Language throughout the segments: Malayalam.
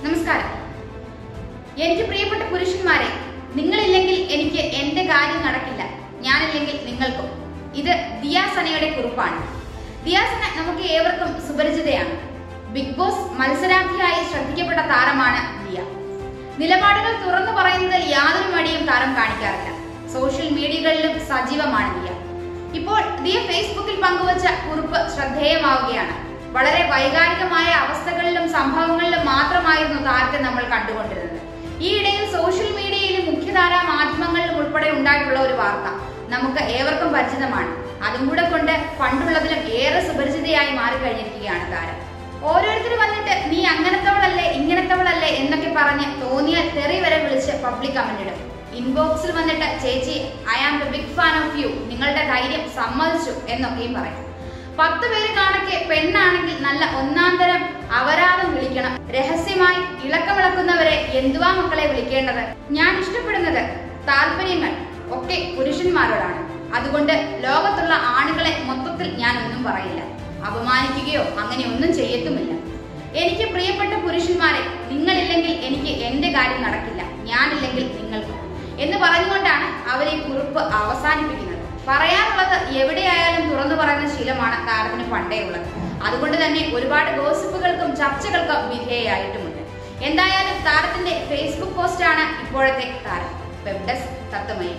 നമസ്കാരം എനിക്ക് പ്രിയപ്പെട്ട പുരുഷന്മാരെ നിങ്ങളില്ലെങ്കിൽ എനിക്ക് എന്റെ കാര്യം നടക്കില്ല ഞാനില്ലെങ്കിൽ നിങ്ങൾക്കും ഇത് ദിയാസനയുടെ കുറിപ്പാണ് ദിയാസന നമുക്ക് ഏവർക്കും സുപരിചിതയാണ് ബിഗ് ബോസ് മത്സരാർത്ഥിയായി ശ്രദ്ധിക്കപ്പെട്ട താരമാണ് ദിയ നിലപാടുകൾ തുറന്നു പറയുന്നതിൽ യാതൊരു മടിയും താരം കാണിക്കാറില്ല സോഷ്യൽ മീഡിയകളിലും സജീവമാണ് ദിയ ഇപ്പോൾ ദിയ ഫേസ്ബുക്കിൽ പങ്കുവച്ച കുറിപ്പ് ശ്രദ്ധേയമാവുകയാണ് വളരെ വൈകാരികമായ അവസ്ഥകളിലും സംഭവങ്ങളിലും മാത്രമായിരുന്നു താരത്തെ നമ്മൾ കണ്ടുകൊണ്ടിരുന്നത് ഈയിടയിൽ സോഷ്യൽ മീഡിയയിലും മുഖ്യധാരാ മാധ്യമങ്ങളിലും ഉൾപ്പെടെ ഉണ്ടായിട്ടുള്ള ഒരു വാർത്ത നമുക്ക് ഏവർക്കും പരിചിതമാണ് അതും കൂടെ കൊണ്ട് പണ്ടുള്ളതിലും ഏറെ സുപരിചിതയായി മാറിക്കഴിഞ്ഞിരിക്കുകയാണ് താരം ഓരോരുത്തർ വന്നിട്ട് നീ അങ്ങനത്തവളല്ലേ ഇങ്ങനത്തവളല്ലേ എന്നൊക്കെ പറഞ്ഞ് തോന്നിയാൽ തെറി വരെ വിളിച്ച് പബ്ലിക് കമന്റ് ഇടും ഇൻബോക്സിൽ വന്നിട്ട് ചേച്ചി I am the big fan of you നിങ്ങളുടെ ധൈര്യം സമ്മതിച്ചു എന്നൊക്കെയും പറയും പത്ത് പേര് കാണക്കെ പെണ്ണാണെങ്കിൽ നല്ല ഒന്നാം തരം അപരാധം വിളിക്കണം രഹസ്യമായി ഇളക്കമിളക്കുന്നവരെ എന്തുവാ മക്കളെ വിളിക്കേണ്ടത് ഞാൻ ഇഷ്ടപ്പെടുന്നത് താല്പര്യങ്ങൾ ഒക്കെ പുരുഷന്മാരോടാണ് അതുകൊണ്ട് ലോകത്തുള്ള ആണുങ്ങളെ മൊത്തത്തിൽ ഞാൻ ഒന്നും പറയില്ല അപമാനിക്കുകയോ അങ്ങനെ ഒന്നും ചെയ്യത്തുമില്ല എനിക്ക് പ്രിയപ്പെട്ട പുരുഷന്മാരെ നിങ്ങളില്ലെങ്കിൽ എനിക്ക് എന്റെ കാര്യം നടക്കില്ല ഞാനില്ലെങ്കിൽ നിങ്ങൾക്കും എന്ന് പറഞ്ഞുകൊണ്ടാണ് അവർ ഈ കുറിപ്പ് അവസാനിപ്പിക്കുന്നത് പറയാനുള്ളത് എവിടെയായാലും തുറന്നു പറയുന്ന ശീലമാണ് താരത്തിന് പണ്ടേ ഉള്ളത് അതുകൊണ്ട് തന്നെ ഒരുപാട് ഗോസിപ്പുകൾക്കും ചർച്ചകൾക്കും വിധേയമായിട്ടുമുണ്ട് എന്തായാലും താരത്തിന്റെ ഫേസ്ബുക്ക് പോസ്റ്റാണ് ഇപ്പോഴത്തെ താരം വെബ് ഡെസ്ക് തത്വമയി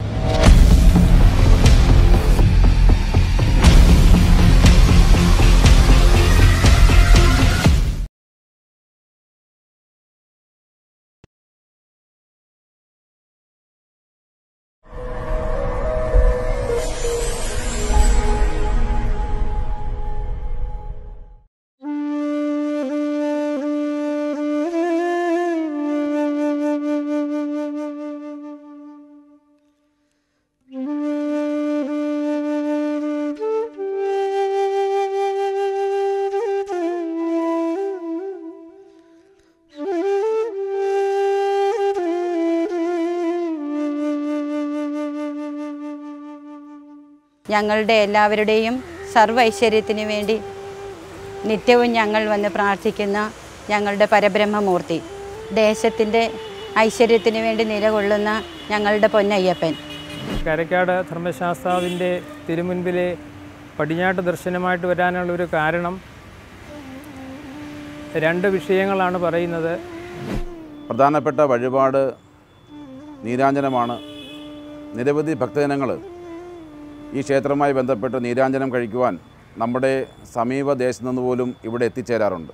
ഞങ്ങളുടെ എല്ലാവരുടെയും സർവ്വ ഐശ്വര്യത്തിന് വേണ്ടി നിത്യവും ഞങ്ങൾ വന്ന് പ്രാർത്ഥിക്കുന്ന ഞങ്ങളുടെ പരബ്രഹ്മമൂർത്തി ദേശത്തിൻ്റെ ഐശ്വര്യത്തിന് വേണ്ടി നിലകൊള്ളുന്ന ഞങ്ങളുടെ പൊന്നയ്യപ്പൻ കരക്കാട് ധർമ്മശാസ്താവിൻ്റെ തിരുമുൻപിലെ പടിഞ്ഞാട്ട് ദർശനമായിട്ട് വരാനുള്ള ഒരു കാരണം രണ്ട് വിഷയങ്ങളാണ് പറയുന്നത് പ്രധാനപ്പെട്ട വഴിപാട് നീരാഞ്ജനമാണ് നിരവധി ഭക്തജനങ്ങൾ ഈ ക്ഷേത്രവുമായി ബന്ധപ്പെട്ട് നീരാഞ്ജനം കഴിക്കുവാൻ നമ്മുടെ സമീപ ദേശത്തു നിന്ന് പോലും ഇവിടെ എത്തിച്ചേരാറുണ്ട്